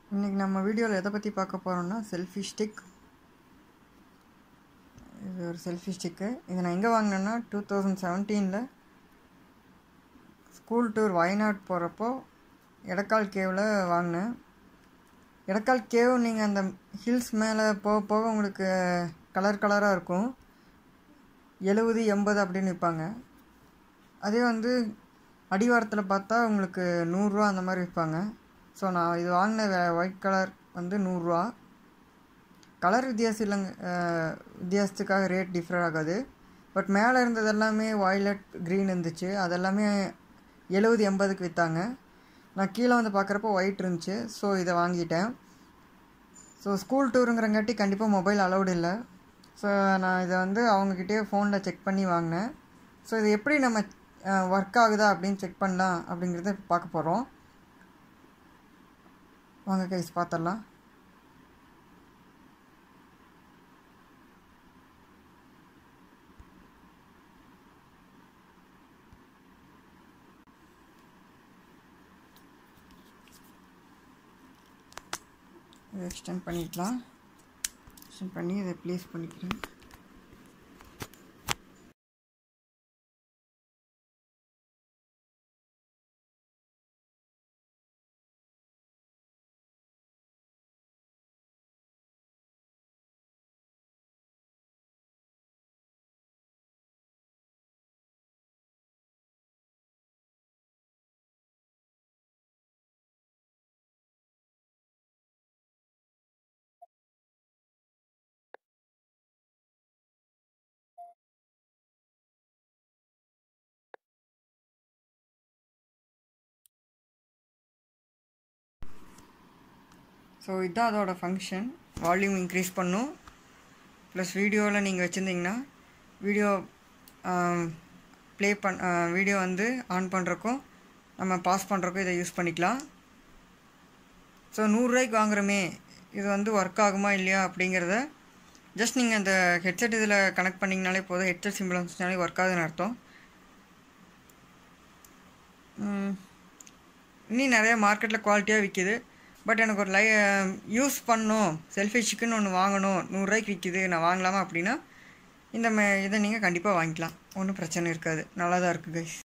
இன்றைக்கி நம்ம வீடியோவில் எதை பற்றி பார்க்க போகிறோம்னா செல்ஃபி ஸ்டிக் இது ஒரு செல்ஃபி ஸ்டிக்கு இதை நான் எங்கே வாங்கினேன்னா டூ தௌசண்ட் செவன்டீனில் ஸ்கூல் டூர் வயநாட் போகிறப்போ எடக்கால் கேவில் வாங்கினேன் எடக்கால் கேவ் நீங்கள் அந்த ஹில்ஸ் மேலே போக போக உங்களுக்கு கலர் கலராக இருக்கும் எழுபது எண்பது அப்படின்னு விற்பாங்க அதே வந்து அடிவாரத்தில் பார்த்தா உங்களுக்கு நூறுரூவா அந்த மாதிரி விற்பாங்க ஸோ நான் இது வாங்கின ஒயிட் கலர் வந்து நூறுரூவா கலர் வித்தியாசம் இல்லைங்க அஹ், வித்தியாசத்துக்காக ரேட் டிஃப்ரெண்ட் ஆகாது பட் மேலே இருந்தது எல்லாமே வாய்லட் க்ரீன் இருந்துச்சு அதெல்லாமே எழுபது எண்பதுக்கு விற்றாங்க நான் கீழே வந்து பார்க்குறப்போ ஒயிட் இருந்துச்சு ஸோ இதை வாங்கிட்டேன் ஸோ ஸ்கூல் டூருங்கிறங்காட்டி கண்டிப்பாக மொபைல் அலௌடு இல்லை ஸோ நான் இதை வந்து அவங்கக்கிட்டே ஃபோனில் செக் பண்ணி வாங்கினேன் ஸோ இது எப்படி நம்ம ஒர்க் ஆகுதா அப்படின்னு செக் பண்ணலாம் அப்படிங்கிறத இப்ப பார்க்க போகிறோம் வாங்க கைஸ் பார்த்துடலாம் இதை எக்ஸ்டெண்ட் பண்ணிக்கலாம் எக்ஸ்டெண்ட் பண்ணி இதை ப்ளேஸ் பண்ணிக்கிறேன் ஸோ இதுதான் அதோட ஃபங்க்ஷன் வால்யூம் இன்க்ரீஸ் பண்ணும் ப்ளஸ் வீடியோவில் நீங்கள் வச்சுருந்தீங்கன்னா வீடியோ ப்ளே பண் வீடியோ வந்து ஆன் பண்ணுறக்கும் நம்ம பாஸ் பண்ணுறக்கும் இதை யூஸ் பண்ணிக்கலாம் ஸோ நூறுரூவாய்க்கு வாங்குறோமே இது வந்து ஒர்க் ஆகுமா இல்லையா அப்படிங்கிறத ஜஸ்ட் நீங்கள் அந்த ஹெட்செட் இதில் கனெக்ட் பண்ணிங்கனாலே போதும் ஹெட்செட் சிம்பிள் வந்துச்சுனாலே ஒர்க் ஆகுதுன்னு அர்த்தம் ம், இன்னும் நிறைய மார்க்கெட்டில் குவாலிட்டியாக விற்கிது பட் எனக்கு ஒரு லை யூஸ் பண்ணணும் செல்ஃபி சிக்கன் ஒன்று வாங்கணும் நூறுரூவாய்க்கு விற்கிது நான் வாங்கலாமா அப்படின்னா இந்த ம இதை நீங்கள் கண்டிப்பாக வாங்கிக்கலாம் ஒன்றும் பிரச்சனை இருக்காது நல்லா தான் இருக்குது கைஸ்